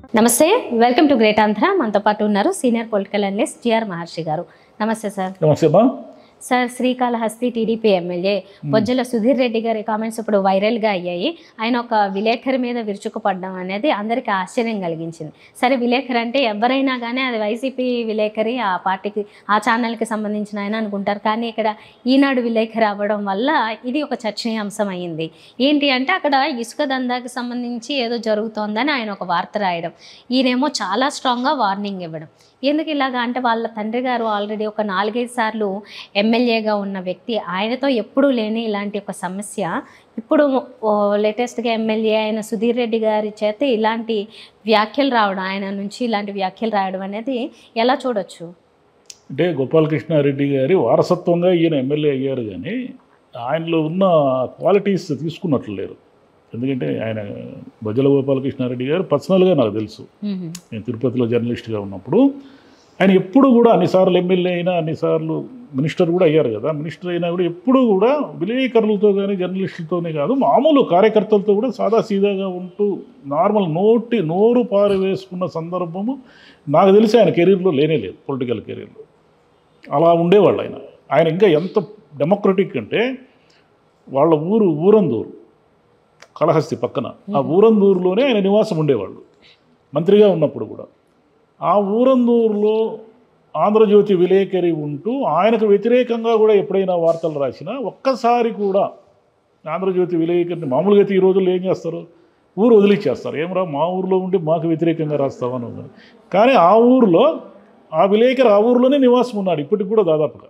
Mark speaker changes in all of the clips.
Speaker 1: నమస్తే welcome to great Andhra మనతో పాటు ఉన్నారు senior political analyst GR Maharshi garu నమస్తే సార్
Speaker 2: నమస్తే అమ్మా
Speaker 1: సార్ శ్రీకాళహస్తి టీడీపీ ఎమ్మెల్యే బొజ్జల సుధీర్ రెడ్డి గారి కామెంట్స్ ఇప్పుడు వైరల్గా అయ్యాయి ఆయన ఒక విలేకరి మీద విరుచుకుపడడం అనేది అందరికీ ఆశ్చర్యం కలిగించింది సరే విలేకరి అంటే ఎవరైనా కానీ అది వైసీపీ విలేకరి ఆ పార్టీకి ఆ ఛానల్కి సంబంధించిన ఆయన అనుకుంటారు కానీ ఇక్కడ ఈనాడు విలేకరి అవ్వడం వల్ల ఇది ఒక చర్చనీయాంశం అయ్యింది ఏంటి అంటే అక్కడ ఇసుక దందాకి సంబంధించి ఏదో జరుగుతోందని ఆయన ఒక వార్త రాయడం ఈయనేమో చాలా స్ట్రాంగ్గా వార్నింగ్ ఇవ్వడం ఎందుకు ఇలాగా అంటే వాళ్ళ తండ్రి గారు ఆల్రెడీ ఒక నాలుగైదు సార్లు ఎమ్మెల్యేగా ఉన్న వ్యక్తి ఆయనతో ఎప్పుడూ లేని ఇలాంటి ఒక సమస్య ఇప్పుడు లేటెస్ట్గా ఎమ్మెల్యే అయిన సుధీర్ రెడ్డి గారి చేత ఇలాంటి వ్యాఖ్యలు రావడం ఆయన నుంచి ఇలాంటి వ్యాఖ్యలు రావడం అనేది ఎలా చూడొచ్చు
Speaker 2: అంటే గోపాలకృష్ణారెడ్డి గారి వారసత్వంగా ఈయన ఎమ్మెల్యే అయ్యారు కానీ ఆయనలో ఉన్న క్వాలిటీస్ తీసుకున్నట్లు లేరు ఎందుకంటే ఆయన బొజ్జల గోపాలకృష్ణారెడ్డి గారు పర్సనల్గా నాకు తెలుసు నేను తిరుపతిలో జర్నలిస్ట్గా ఉన్నప్పుడు ఆయన ఎప్పుడు కూడా అన్నిసార్లు ఎమ్మెల్యే అయినా అన్నిసార్లు మినిస్టర్ కూడా అయ్యారు కదా మినిస్టర్ అయినా కూడా ఎప్పుడు కూడా విలేకరులతో కానీ జర్నలిస్టులతోనే కాదు మామూలు కార్యకర్తలతో కూడా సాదాసీదాగా ఉంటూ నార్మల్ నోటి నోరు పారవేసుకున్న సందర్భము నాకు తెలిసి ఆయన కెరీర్లో లేనే లేదు పొలిటికల్ కెరీర్లో అలా ఉండేవాళ్ళు ఆయన ఆయన ఇంకా ఎంత డెమోక్రటిక్ అంటే వాళ్ళ ఊరు ఊరందూరు కళహస్తి పక్కన ఆ ఊరందూరులోనే ఆయన నివాసం ఉండేవాళ్ళు మంత్రిగా ఉన్నప్పుడు కూడా ఆ ఊరందూరులో ఆంధ్రజ్యోతి విలేకరి ఉంటూ ఆయనకు వ్యతిరేకంగా కూడా ఎప్పుడైనా వార్తలు రాసినా ఒక్కసారి కూడా ఆంధ్రజ్యోతి విలేకరిని మామూలుగా అయితే ఈ రోజుల్లో ఏం చేస్తారు ఊరు వదిలిచ్చేస్తారు ఏమరా మా ఊరిలో ఉండి మాకు వ్యతిరేకంగా రాస్తామని ఉన్నది కానీ ఆ ఊరిలో ఆ విలేకరి ఆ ఊరిలోనే నివాసం ఉన్నాడు ఇప్పటికి కూడా దాదాపుగా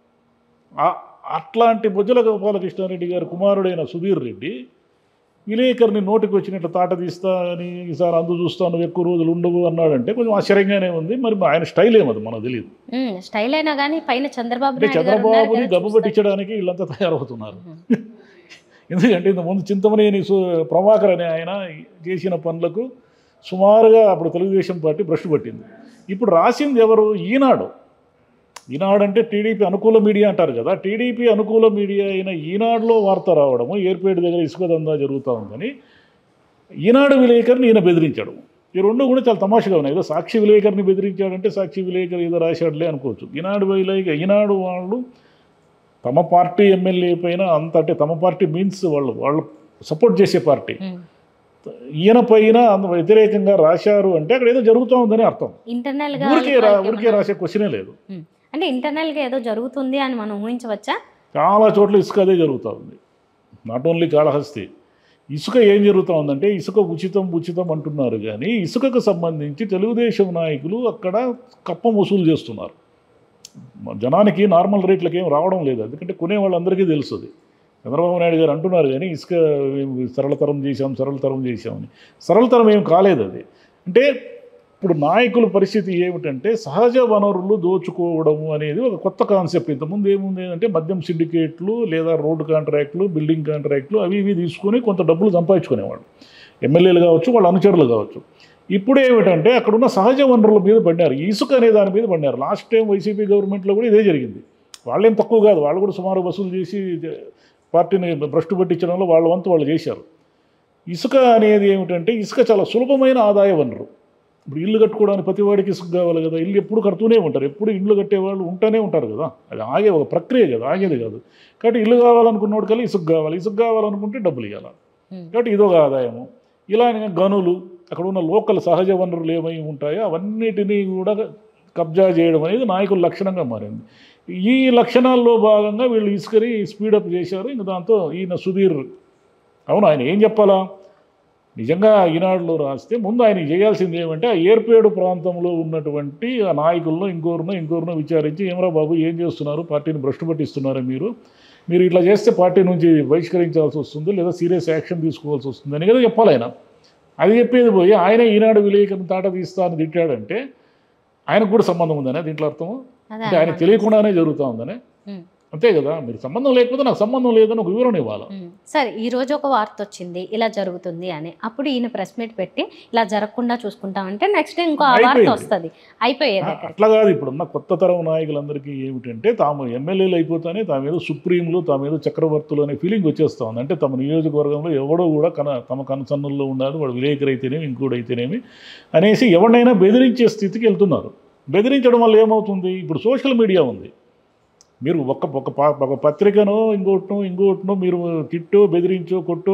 Speaker 2: ఆ- అట్లాంటి బొజ్జల గోపాలకృష్ణారెడ్డి గారి కుమారుడైన సుధీర్ రెడ్డి విలేకరిని నోటికి వచ్చినట్లు తాట తీస్తా అని ఈసారి అందు చూస్తాను ఎక్కువ రోజులు ఉండవు అన్నాడంటే కొంచెం ఆశ్చర్యంగానే ఉంది మరి ఆయన స్టైల్ ఏమది మనకు తెలియదు
Speaker 1: ఉమ్, స్టైల్ అయినా కానీ పైన చంద్రబాబు
Speaker 2: అంటే
Speaker 1: నాయుడు గారు ఉన్నారు
Speaker 2: చంద్రబాబుని
Speaker 1: కదా,
Speaker 2: గబ్బు పట్టించడానికి వీళ్ళంతా తయారవుతున్నారు ఎందుకంటే ఇంతకుముందు చింతమనేని సు ప్రభాకర్ అనే ఆయన చేసిన పనులకు సుమారుగా అప్పుడు తెలుగుదేశం పార్టీ భ్రష్టు పట్టింది ఇప్పుడు రాసింది ఎవరు ఈనాడు ఈనాడు అంటే టీడీపీ అనుకూల మీడియా అంటారు కదా టీడీపీ అనుకూల మీడియా అయిన ఈనాడులో వార్త రావడము ఏర్పేట దగ్గర ఇసుక దందా జరుగుతూ ఉందని ఈనాడు విలేకరిని ఈయన బెదిరించాడు ఈ రెండు కూడా చాలా తమాషగా ఉన్నాయి ఏదో సాక్షి విలేకరిని బెదిరించాడంటే సాక్షి విలేకరి ఏదో రాశాడులే అనుకోవచ్చు ఈనాడు విలేక ఈనాడు వాళ్ళు తమ పార్టీ ఎమ్మెల్యే పైన అంత అంటే తమ పార్టీ మీన్స్ వాళ్ళు వాళ్ళు సపోర్ట్ చేసే పార్టీ
Speaker 1: ఉమ్.
Speaker 2: ఈయన పైన అంత వ్యతిరేకంగా రాశారు అంటే అక్కడ ఏదో జరుగుతూ ఉందని అర్థం
Speaker 1: ఇంటర్నల్ గా
Speaker 2: ఊరికే రా
Speaker 1: వాళ్ళకి
Speaker 2: ఊరికే
Speaker 1: ఏమన్నా-
Speaker 2: రాసే క్వశ్చనే లేదు
Speaker 1: ఉమ్. అంటే ఇంటర్నల్ గా ఏదో జరుగుతుంది అని మనం ఊహించవచ్చా
Speaker 2: చాలా చోట్ల ఇసుక అదే జరుగుతూ ఉంది నాట్ ఓన్లీ కాళహస్తి ఇసుక ఏం జరుగుతూ ఉందంటే ఇసుక ఉచితం ఉచితం అంటున్నారు కానీ ఇసుకకు సంబంధించి తెలుగుదేశం నాయకులు అక్కడ కప్పం వసూలు చేస్తున్నారు జనానికి నార్మల్ రేట్లకి ఏం రావడం లేదు ఎందుకంటే కొనే వాళ్ళందరికీ తెలుస్తుంది చంద్రబాబు నాయుడు గారు అంటున్నారు కానీ ఇసుక మేము సరళతరం చేశాం సరళతరం చేశామని సరళతరం ఏం కాలేదు అది అంటే ఇప్పుడు నాయకుల పరిస్థితి ఏమిటంటే సహజ వనరులు దోచుకోవడము అనేది ఒక కొత్త కాన్సెప్ట్ ఇంతకుముందు ఏముంది అంటే మద్యం సిండికేట్లు లేదా రోడ్డు కాంట్రాక్టులు బిల్డింగ్ కాంట్రాక్టులు అవి ఇవి తీసుకొని కొంత డబ్బులు సంపాదించుకునేవాళ్ళు ఎమ్మెల్యేలు కావచ్చు వాళ్ళ అనుచరులు కావచ్చు ఇప్పుడు ఏమిటంటే అక్కడున్న సహజ వనరుల మీద పడినారు ఈ ఇసుక అనే దాని మీద పడినారు లాస్ట్ టైం వైసీపీ గవర్నమెంట్లో కూడా ఇదే జరిగింది వాళ్ళేం తక్కువ కాదు వాళ్ళు కూడా సుమారు వసూలు చేసి పార్టీని భ్రష్టు పట్టించడంలో వాళ్ళ వంతు వాళ్ళు చేశారు ఇసుక అనేది ఏమిటంటే ఇసుక చాలా సులభమైన ఆదాయ వనరు ఇప్పుడు ఇల్లు కట్టుకోవడానికి ప్రతి వాడికి ఇసుక కావాలి కదా ఇల్లు ఎప్పుడు కడుతూనే ఉంటారు ఎప్పుడు ఇల్లు కట్టేవాళ్ళు ఉంటూనే ఉంటారు కదా అది ఆగే ఒక ప్రక్రియ కదా ఆగేది కాదు కాబట్టి ఇల్లు కావాలనుకున్నోడు కల్లా ఇసుక కావాలి ఇసుక కావాలనుకుంటే డబ్బులు ఇవ్వాలి
Speaker 1: ఉమ్.
Speaker 2: కాబట్టి ఇదొక ఆదాయము ఇలానే గనులు అక్కడ ఉన్న లోకల్ సహజ వనరులు ఏమై ఉంటాయో అవన్నిటినీ కూడా కబ్జా చేయడం అనేది నాయకుల లక్షణంగా మారింది ఈ లక్షణాల్లో భాగంగా వీళ్ళు ఇసుకని స్పీడప్ చేశారు ఇంక దాంతో ఈయన సుధీర్ అవును ఆయన ఏం చెప్పాలా నిజంగా ఈనాడులో రాస్తే ముందు ఆయన చేయాల్సింది ఏమంటే ఆ ఏర్పేడు ప్రాంతంలో ఉన్నటువంటి ఆ నాయకులను ఇంకోరునో ఇంకోరునో విచారించి ఏమరా బాబు ఏం చేస్తున్నారు పార్టీని భ్రష్టు పట్టిస్తున్నారా మీరు మీరు ఇట్లా చేస్తే పార్టీ నుంచి బహిష్కరించాల్సి వస్తుంది లేదా సీరియస్ యాక్షన్ తీసుకోవాల్సి వస్తుంది అని కదా చెప్పాలి ఆయన అది చెప్పేది పోయి ఆయన ఈనాడు విలేకరుని తాట తీస్తా అని తిట్టాడంటే ఆయనకు కూడా సంబంధం ఉందనే దీంట్లో అర్థము
Speaker 1: అదే
Speaker 2: అంటే ఆయన తెలియకుండానే జరుగుతూ ఉందనే
Speaker 1: ఉమ్.
Speaker 2: అంతే కదా మీరు సంబంధం లేకపోతే నాకు సంబంధం లేదని ఒక వివరణ ఇవ్వాలి
Speaker 1: ఉమ్. సరే ఈ రోజు ఒక వార్త వచ్చింది ఇలా జరుగుతుంది అని అప్పుడు ఈయన ప్రెస్ మీట్ పెట్టి ఇలా జరగకుండా చూసుకుంటామంటే నెక్స్ట్ ఇంకో ఆ వార్త
Speaker 2: అయిపోయింది.
Speaker 1: వస్తుంది అయిపోయేది
Speaker 2: ఆ,
Speaker 1: అక్కడికి
Speaker 2: అట్లా కాదు ఇప్పుడున్న కొత్త తరం నాయకులందరికీ ఏమిటంటే తాము ఎమ్మెల్యేలు అయిపోతానే తాము ఏదో సుప్రీంలు తాము ఏదో చక్రవర్తులు అనే ఫీలింగ్ వచ్చేస్తా ఉంది అంటే తమ నియోజకవర్గంలో ఎవడో కూడా కన తమ కనసన్నుల్లో ఉండాలి వాడు విలేకరు అయితేనేమి ఇంకోటి అయితేనేమి అనేసి ఎవరినైనా బెదిరించే స్థితికి వెళ్తున్నారు బెదిరించడం వల్ల ఏమవుతుంది ఇప్పుడు సోషల్ మీడియా ఉంది మీరు ఒక ఒక ప- ఒక పత్రికనో ఇంకోటినో ఇంకోటినో మీరు తిట్టో బెదిరించో కొట్టో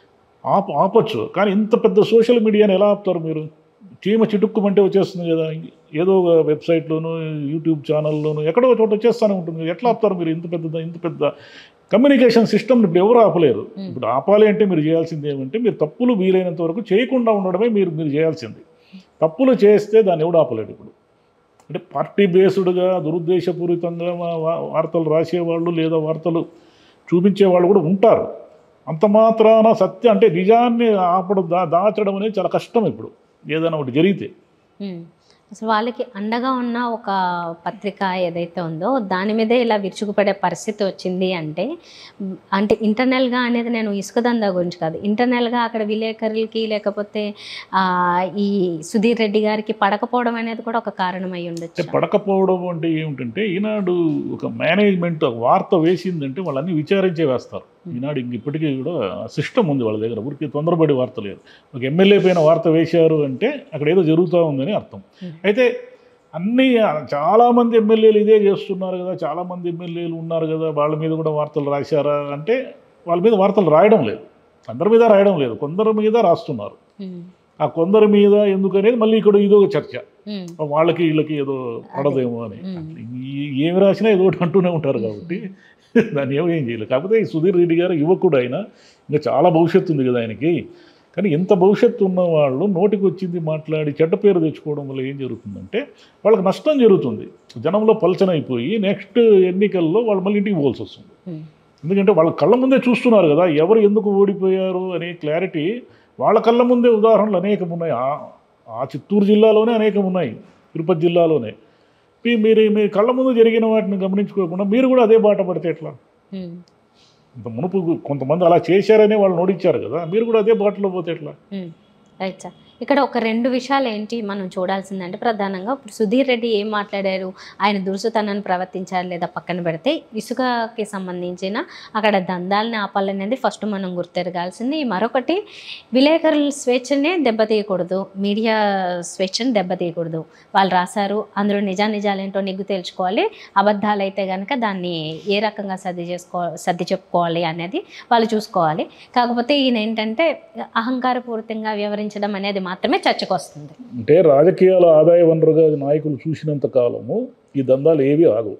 Speaker 2: ఆప ఆపచ్చు కానీ ఇంత పెద్ద సోషల్ మీడియాని ఎలా ఆపుతారు మీరు చీమ చిటుక్కుమంటే వచ్చేస్తుంది కదా ఏదో ఒక వెబ్సైట్లోనూ యూట్యూబ్ ఛానల్లోనూ ఎక్కడో ఒక చోట వచ్చేస్తూనే ఉంటుంది కదా. ఎట్లా ఆపుతారు మీరు ఇంత పెద్ద ఇంత పెద్ద కమ్యూనికేషన్ సిస్టమ్ ఇప్పుడు ఎవరు ఆపలేరు
Speaker 1: Hmm.
Speaker 2: ఇప్పుడు ఆపాలి అంటే మీరు చేయాల్సింది ఏమంటే మీరు తప్పులు వీలైనంత వరకు చేయకుండా ఉండడమే మీరు మీరు చేయాల్సింది తప్పులు చేస్తే దాన్ని ఎవడు ఆపలేడు ఇప్పుడు అంటే పార్టీ బేస్డ్గా దురుద్దేశపూరితంగా వా- వా- వార్తలు రాసేవాళ్ళు లేదా వార్తలు చూపించేవాళ్ళు కూడా ఉంటారు అంత మాత్రాన సత్యం అంటే నిజాన్ని ఆపడం దా దాచడం అనేది చాలా కష్టం ఇప్పుడు ఏదైనా ఒకటి జరిగితే
Speaker 1: ఉమ్. అసలు వాళ్ళకి అండగా ఉన్న ఒక పత్రిక ఏదైతే ఉందో దాని మీదే ఇలా విరుచుకుపడే పరిస్థితి వచ్చింది అంటే ఉమ్, అంటే ఇంటర్నల్గా అనేది నేను ఇసుక దందా గురించి కాదు ఇంటర్నల్గా అక్కడ విలేకరులకి లేకపోతే ఆ, ఈ సుధీర్ రెడ్డి గారికి పడకపోవడం అనేది కూడా ఒక కారణం అయి
Speaker 2: అంటే
Speaker 1: ఉండొచ్చు
Speaker 2: పడకపోవడం అంటే ఏమిటంటే ఈనాడు ఒక మేనేజ్మెంట్ వార్త వేసిందంటే వాళ్ళన్నీ విచారించే వేస్తారు ఈనాడు ఇంక ఇప్పటికీ కూడా సిస్టమ్ ఉంది వాళ్ళ దగ్గర ఊరికి తొందరపడి వార్త లేదు ఒక ఎమ్మెల్యే పైన వార్త వేశారు అంటే అక్కడ ఏదో జరుగుతూ ఉందని అర్థం
Speaker 1: Hmm.
Speaker 2: అయితే అన్ని చాలామంది ఎమ్మెల్యేలు ఇదే చేస్తున్నారు కదా చాలామంది ఎమ్మెల్యేలు ఉన్నారు కదా వాళ్ళ మీద కూడా వార్తలు రాశారా అంటే వాళ్ళ మీద వార్తలు రాయడం లేదు అందరి మీద రాయడం లేదు కొందరి మీద రాస్తున్నారు
Speaker 1: ఉమ్,
Speaker 2: ఆ కొందరి మీద ఎందుకనేది మళ్ళీ ఇక్కడ ఇదో ఒక చర్చ
Speaker 1: ఉమ్,
Speaker 2: వాళ్ళకి వీళ్ళకి ఏదో పడదేమో అని
Speaker 1: ఉమ్.
Speaker 2: ఈ- ఏమి రాసినా ఏదో ఒకటి అంటూనే ఉంటారు కాబట్టి దాన్ని ఏమో ఏం చేయలేదు కాకపోతే ఈ సుధీర్ రెడ్డి గారు యువకుడు ఆయన ఇంకా చాలా భవిష్యత్తు ఉంది కదా ఆయనకి కానీ ఎంత భవిష్యత్తు ఉన్న వాళ్ళు నోటికి వచ్చింది మాట్లాడి చెడ్డ పేరు తెచ్చుకోవడం వల్ల ఏం జరుగుతుందంటే వాళ్ళకి నష్టం జరుగుతుంది జనంలో పలచన అయిపోయి నెక్స్ట్ ఎన్నికల్లో వాళ్ళు మళ్ళీ ఇంటికి పోవాల్సి వస్తుంది
Speaker 1: ఉమ్,
Speaker 2: ఎందుకంటే వాళ్ళ కళ్ళ ముందే చూస్తున్నారు కదా ఎవరు ఎందుకు ఓడిపోయారు అనే క్లారిటీ వాళ్ళ కళ్ళ ముందే ఉదాహరణలు అనేకం ఉన్నాయి ఆ- ఆ చిత్తూరు జిల్లాలోనే అనేకం ఉన్నాయి తిరుపతి జిల్లాలోనే మీ- మీరు మీ కళ్ళ ముందు జరిగిన వాటిని గమనించుకోకుండా మీరు కూడా అదే బాట పడితే ఎట్లా
Speaker 1: ఉమ్,
Speaker 2: ఇంత మునుపు కొంతమంది అలా చేశారనే వాళ్ళు నోడిచ్చారు కదా మీరు కూడా అదే బాటలో పోతే ఎట్లా
Speaker 1: ఉమ్. రైట్ సార్ ఇక్కడ ఒక రెండు విషయాలు ఏంటి మనం చూడాల్సిందంటే ప్రధానంగా ఇప్పుడు సుధీర్ రెడ్డి ఏం మాట్లాడారు ఆయన దురుసుతనాన్ని ప్రవర్తించారు లేదా పక్కన పెడితే ఇసుకకి సంబంధించిన అక్కడ దందాలని ఆపాలనేది ఫస్ట్ మనం గుర్తెరగాల్సింది మరొకటి విలేకరుల స్వేచ్ఛనే దెబ్బతీయకూడదు మీడియా స్వేచ్ఛను దెబ్బతీయకూడదు వాళ్ళు రాశారు అందులో నిజానిజాలేంటో నిగ్గు తేల్చుకోవాలి అబద్ధాలు అయితే కనుక దాన్ని ఏ రకంగా సర్ది చేసుకో సర్ది చెప్పుకోవాలి అనేది వాళ్ళు చూసుకోవాలి కాకపోతే ఈయన ఏంటంటే అహంకారపూరితంగా వ్యవహరించడం అనేది మాత్రమే చర్చకు వస్తుంది
Speaker 2: అంటే రాజకీయాల ఆదాయ వనరుగా నాయకులు చూసినంత కాలము ఈ దందాలు ఏవి ఆగవు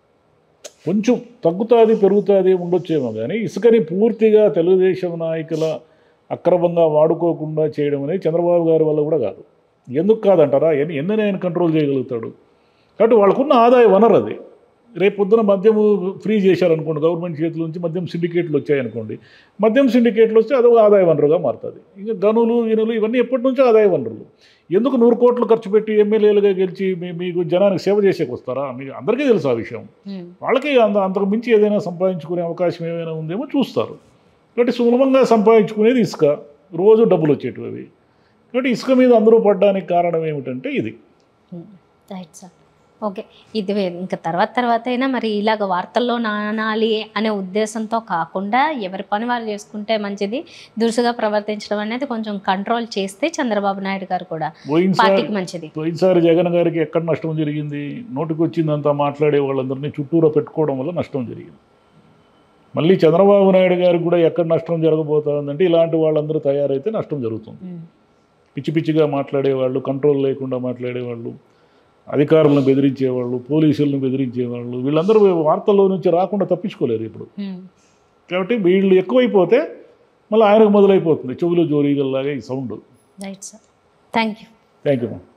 Speaker 2: కొంచెం తగ్గుతుంది పెరుగుతుంది ఉండొచ్చేమో కానీ ఇసుకని పూర్తిగా తెలుగుదేశం నాయకుల అక్రమంగా వాడుకోకుండా చేయడం అనేది చంద్రబాబు గారి వల్ల కూడా కాదు ఎందుకు కాదంటారా ఎన్ని ఎన్ని ఆయన కంట్రోల్ చేయగలుగుతాడు కాబట్టి వాళ్ళకున్న ఆదాయ వనరు అది రేపు పొద్దున మద్యము ఫ్రీ చేశారనుకోండి గవర్నమెంట్ చేతుల నుంచి మద్యం సిండికేట్లు వచ్చాయనుకోండి మద్యం సిండికేట్లు వస్తే అదొక ఆదాయ వనరుగా మారుతుంది ఇంకా గనులు ఈనులు ఇవన్నీ ఎప్పటి నుంచో ఆదాయ వనరులు ఎందుకు నూరు కోట్లు ఖర్చు పెట్టి ఎమ్మెల్యేలుగా గెలిచి మీ మీకు జనానికి సేవ చేసేకి వస్తారా మీకు అందరికీ తెలుసు ఆ విషయం
Speaker 1: ఉమ్,
Speaker 2: వాళ్ళకి అంత అంతకు మించి ఏదైనా సంపాదించుకునే అవకాశం ఏమైనా ఉందేమో చూస్తారు కాబట్టి సులభంగా సంపాదించుకునేది ఇసుక రోజు డబ్బులు వచ్చేటివి అవి కాబట్టి ఇసుక మీద అందరూ పడడానికి కారణం ఏమిటంటే ఇది
Speaker 1: ఉమ్. రైట్ సార్ ఓకే ఇది వే- ఇంకా తర్వాత తర్వాత అయినా మరి ఇలాగ వార్తల్లో నానాలి అనే ఉద్దేశంతో కాకుండా ఎవరి పని వారు చేసుకుంటే మంచిది దురుసుగా ప్రవర్తించడం అనేది కొంచెం కంట్రోల్ చేస్తే చంద్రబాబు నాయుడు గారు కూడా
Speaker 2: పోయినసారి
Speaker 1: పార్టీకి మంచిది
Speaker 2: పోయినసారి జగన్ గారికి ఎక్కడ నష్టం జరిగింది నోటికి వచ్చిందంతా మాట్లాడే వాళ్ళందరినీ చుట్టూరా పెట్టుకోవడం వల్ల నష్టం జరిగింది మళ్ళీ చంద్రబాబు నాయుడు గారికి కూడా ఎక్కడ నష్టం జరగబోతుందంటే ఇలాంటి వాళ్ళందరూ తయారైతే నష్టం జరుగుతుంది
Speaker 1: ఉమ్,
Speaker 2: పిచ్చి పిచ్చిగా మాట్లాడేవాళ్ళు కంట్రోల్ లేకుండా మాట్లాడేవాళ్ళు అధికారులను బెదిరించేవాళ్ళు పోలీసులను బెదిరించేవాళ్ళు వీళ్ళందరూ వార్తల్లో నుంచి రాకుండా తప్పించుకోలేరు ఇప్పుడు
Speaker 1: ఉమ్.
Speaker 2: కాబట్టి వీళ్ళు ఎక్కువైపోతే మళ్ళీ ఆయనకు మొదలైపోతుంది చెవులు జోరీగల్లాగా ఈ sound
Speaker 1: right sir thank you
Speaker 2: thank you